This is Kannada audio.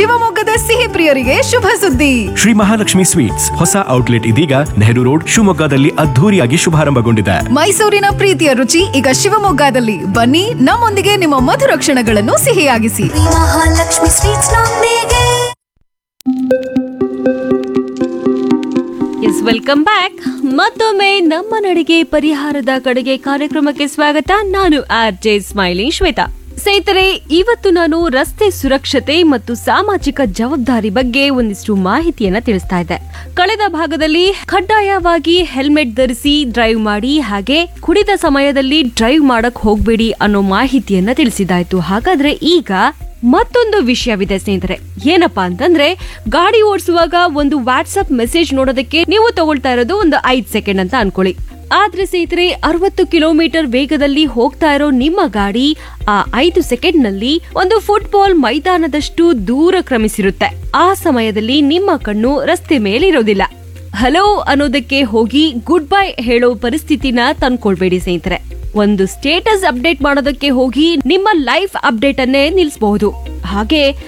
ಶಿವಮೊಗ್ಗದ ಸಿಹಿ ಪ್ರಿಯರಿಗೆ ಶುಭ ಸುದ್ದಿ ಶ್ರೀ ಮಹಾಲಕ್ಷ್ಮಿ ಸ್ವೀಟ್ಸ್ ಹೊಸ ಔಟ್ಲೆಟ್ ಇದೀಗ ನೆಹರು ರೋಡ್ ಶಿವಮೊಗ್ಗದಲ್ಲಿ ಅದ್ಧೂರಿಯಾಗಿ ಶುಭಾರಂಭಗೊಂಡಿದೆ ಮೈಸೂರಿನ ಪ್ರೀತಿಯ ರುಚಿ ಈಗ ಶಿವಮೊಗ್ಗದಲ್ಲಿ ಬನ್ನಿ ನಮ್ಮೊಂದಿಗೆ ನಿಮ್ಮ ಮಧುರ ಕ್ಷಣಗಳನ್ನು ಸಿಹಿಯಾಗಿಸಿ ಮಹಾಲಕ್ಷ್ಮಿ ಸ್ವೀಟ್ಸ್ ನೊಂದಿಗೆ ಎಸ್ ವೆಲ್ಕಮ್ ಬ್ಯಾಕ್ ಮತ್ತೊಮ್ಮೆ ನಮ್ಮ ನಡಿಗೆ ಪರಿಹಾರದ ಕಡೆಗೆ ಕಾರ್ಯಕ್ರಮಕ್ಕೆ ಸ್ವಾಗತ ನಾನು ಆರ್ ಜೆ ಸ್ಮೈಲಿಂಗ್ ಶ್ವೇತಾ ಸ್ನೇಹಿತರೆ ಇವತ್ತು ನಾನು ರಸ್ತೆ ಸುರಕ್ಷತೆ ಮತ್ತು ಸಾಮಾಜಿಕ ಜವಾಬ್ದಾರಿ ಬಗ್ಗೆ ಒಂದಿಷ್ಟು ಮಾಹಿತಿಯನ್ನ ತಿಳಿಸ್ತಾ ಇದ್ದೆ ಕಳೆದ ಭಾಗದಲ್ಲಿ ಕಡ್ಡಾಯವಾಗಿ ಹೆಲ್ಮೆಟ್ ಧರಿಸಿ ಡ್ರೈವ್ ಮಾಡಿ ಹಾಗೆ ಕುಡಿದ ಸಮಯದಲ್ಲಿ ಡ್ರೈವ್ ಮಾಡಕ್ ಹೋಗ್ಬೇಡಿ ಅನ್ನೋ ಮಾಹಿತಿಯನ್ನ ತಿಳಿಸಿದಾಯ್ತು ಹಾಗಾದ್ರೆ ಈಗ ಮತ್ತೊಂದು ವಿಷಯವಿದೆ ಸ್ನೇಹಿತರೆ ಏನಪ್ಪಾ ಅಂತಂದ್ರೆ ಗಾಡಿ ಓಡಿಸುವಾಗ ಒಂದು ವಾಟ್ಸ್ಆಪ್ ಮೆಸೇಜ್ ನೋಡೋದಕ್ಕೆ ನೀವು ತಗೊಳ್ತಾ ಇರೋದು ಒಂದು ಐದ್ ಸೆಕೆಂಡ್ ಅಂತ ಅನ್ಕೊಳ್ಳಿ ಆದ್ರೆ ಸ್ನೇಹಿತರೆ ಅರವತ್ತು ಕಿಲೋಮೀಟರ್ ವೇಗದಲ್ಲಿ ಹೋಗ್ತಾ ಇರೋ ನಿಮ್ಮ ಗಾಡಿ ಆ ಐದು ಸೆಕೆಂಡ್ ನಲ್ಲಿ ಒಂದು ಫುಟ್ಬಾಲ್ ಮೈದಾನದಷ್ಟು ದೂರ ಕ್ರಮಿಸಿರುತ್ತೆ ಆ ಸಮಯದಲ್ಲಿ ನಿಮ್ಮ ಕಣ್ಣು ರಸ್ತೆ ಮೇಲೆ ಇರೋದಿಲ್ಲ ಹಲೋ ಅನ್ನೋದಕ್ಕೆ ಹೋಗಿ ಗುಡ್ ಬೈ ಹೇಳೋ ಪರಿಸ್ಥಿತಿನ ತಂದ್ಕೊಳ್ಬೇಡಿ ಸ್ನೇಹಿತರೆ ಒಂದು ಸ್ಟೇಟಸ್ ಅಪ್ಡೇಟ್ ಮಾಡೋದಕ್ಕೆ ಹೋಗಿ ನಿಮ್ಮ ಲೈಫ್ ಅಪ್ಡೇಟ್ ಅನ್ನೇ ನಿಲ್ಲಿಸಬಹುದು ಹಾಗೆ